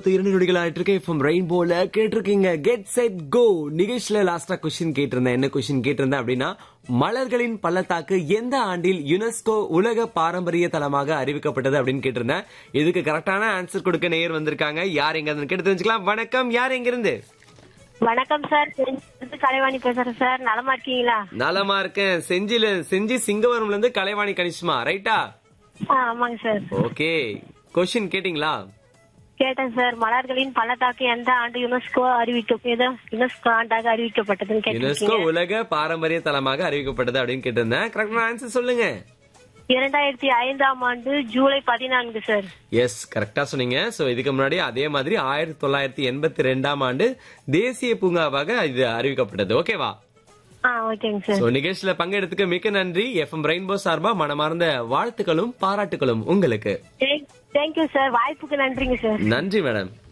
முப்பத்தி இரண்டு நொடிகள் ஆயிட்டு இருக்கு இப்போ ரெயின்போல கேட்டிருக்கீங்க கெட் செட் கோ நிகழ்ச்சியில லாஸ்டா கொஸ்டின் கேட்டிருந்தேன் என்ன கொஸ்டின் கேட்டிருந்தேன் அப்படின்னா மலர்களின் பள்ளத்தாக்கு எந்த ஆண்டில் யுனெஸ்கோ உலக பாரம்பரிய தலமாக அறிவிக்கப்பட்டது அப்படின்னு கேட்டிருந்தேன் இதுக்கு கரெக்டான ஆன்சர் கொடுக்க நேயர் வந்திருக்காங்க யார் எங்க இருந்து கேட்டு தெரிஞ்சுக்கலாம் வணக்கம் யார் எங்க இருந்து வணக்கம் சார் செஞ்சிலிருந்து கலைவாணி பேசுறேன் சார் நலமா இருக்கீங்களா நலமா இருக்கேன் செஞ்சில செஞ்சி சிங்கவரம்ல இருந்து கலைவாணி கணிஷ்மா ரைட்டா ஆ, ஆமாங்க சார் ஓகே கொஸ்டின் கேட்டிங்களா கேட்டேன் சார் மலர்களின் பள்ளத்தாக்கு எந்த ஆண்டு யுனெஸ்கோ அறிவிக்க ஏதோ யுனெஸ்கோ ஆண்டாக அறிவிக்கப்பட்டதுன்னு யுனெஸ்கோ கேட்டிருக்கீங்க உலக பாரம்பரிய தலமாக அறிவிக்கப்பட்டது அப்படின்னு கேட்டிருந்தேன் கரெக்டான ஆன்சர் சொல்லுங்க இரண்டாயிரத்தி ஐந்தாம் ஆண்டு ஜூலை பதினான்கு சார் எஸ் கரெக்டா சொன்னீங்க சோ இதுக்கு முன்னாடி அதே மாதிரி ஆயிரத்தி தொள்ளாயிரத்தி எண்பத்தி ரெண்டாம் ஆண்டு தேசிய பூங்காவாக இது அறிவிக்கப்பட்டது ஓகேவா ஆ ஓகேங்க சார் சோ நிகழ்ச்சியில பங்கெடுத்துக்க மிக்க நன்றி எஃப்எம் ரெயின்போ சார்பா மனமார்ந்த வாழ்த்துக்களும் பாராட்டுகளும் உங்களுக்கு தேங்க்யூ சார் வாய்ப்புக்கு நன்றிங்க சார் நன்றி மேடம்